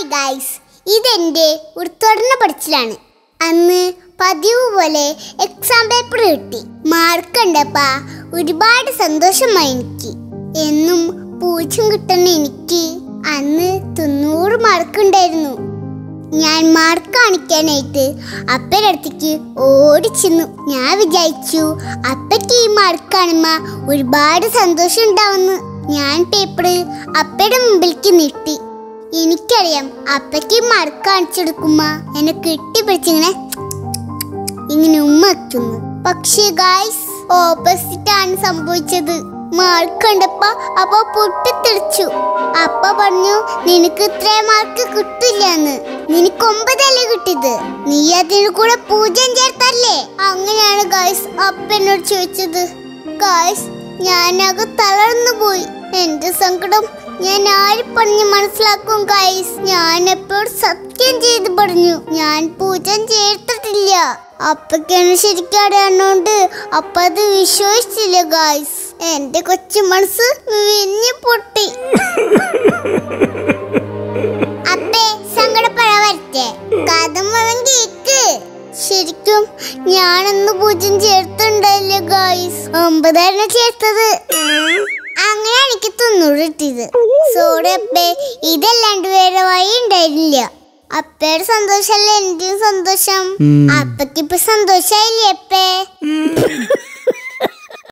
hi guys ഇതെന്റെ ഉടുത്തോടന പഠിച്ചിലാണ് അന്ന് പതിവ് പോലെ എക്സാം പേപ്പർ കിട്ടി മാർക്ക് ഉണ്ടപ്പാ ഒരുപാട് സന്തോഷമായി എനിക്ക് എന്നും പൂജ്യം കിട്ടുന്ന എനിക്ക് അന്ന് തൊണ്ണൂറ് മാർക്ക് ഉണ്ടായിരുന്നു ഞാൻ മാർക്ക് കാണിക്കാനായിട്ട് അപ്പയുടെ അടുത്തേക്ക് ഓടിച്ചെന്നു ഞാൻ വിചാരിച്ചു അപ്പയ്ക്ക് ഈ മാർക്ക് കാണുമ്പോ ഒരുപാട് സന്തോഷം ഉണ്ടാവുന്നു ഞാൻ പേപ്പർ അപ്പയുടെ മുമ്പിലേക്ക് നീട്ടി എനിക്കറിയാം അപ്പയ്ക്ക് ഈ മാർക്ക് കാണിച്ചെടുക്കുമ്പോ എന്നെ കെട്ടിപ്പിടിച്ചിങ്ങനെ ഇങ്ങനെ ഉമ്മ വെക്കുന്നു പക്ഷേ ഗായ്സ് ഓപ്പോസിറ്റ് ആണ് സംഭവിച്ചത് മാർക്ക് കണ്ടപ്പോ അപ്പൊ പൊട്ടിത്തെറിച്ചു അപ്പ പറഞ്ഞു നിനക്ക് ഇത്ര മാർക്ക് കിട്ടില്ലെന്ന് നിനക്ക് ഒമ്പതല്ലേ കിട്ടിയത് നീ അതിന് കൂടെ പൂജ്യം ചേർത്തല്ലേ അങ്ങനെയാണ് ഗായ്സ് അപ്പ എന്നോട് ചോദിച്ചത് ഗായ്സ് ഞാനകെ തളർന്നു പോയി എന്റെ സങ്കടം ഞാൻ ആര് പറഞ്ഞ് മനസ്സിലാക്കും ഗൈസ് ഞാൻ എപ്പോഴും സത്യം ചെയ്ത് പറഞ്ഞു ഞാൻ പൂജം ചേർത്തിട്ടില്ല അപ്പക്കാണ് ശരിക്കും അറിയാണോണ്ട് അപ്പ അത് വിശ്വസിച്ചില്ല ഗായ്സ് എന്റെ കൊച്ചു മനസ്സ് വിഞ്ഞു പൊട്ടി അപ്പേ സങ്കടപ്പെടാ വരട്ടെ കഥ മുഴുവൻ കേക്ക് ശരിക്കും ഞാനന്ന് പൂജ്യം ചേർത്തുണ്ടായില്ല ഗായ്സ് ഒമ്പതായിരുന്നു ചേർത്തത് അങ്ങനെ എനിക്ക് തൊണ്ണൂറ് കിട്ടിയത് സോറി അപ്പേ ഇതല്ലാണ്ട് വേറെ വഴി ഉണ്ടായിരുന്നില്ല അപ്പയുടെ സന്തോഷല്ലേ എന്റെയും സന്തോഷം അപ്പക്കിപ്പൊ സന്തോഷായില്ലേ അപ്പേ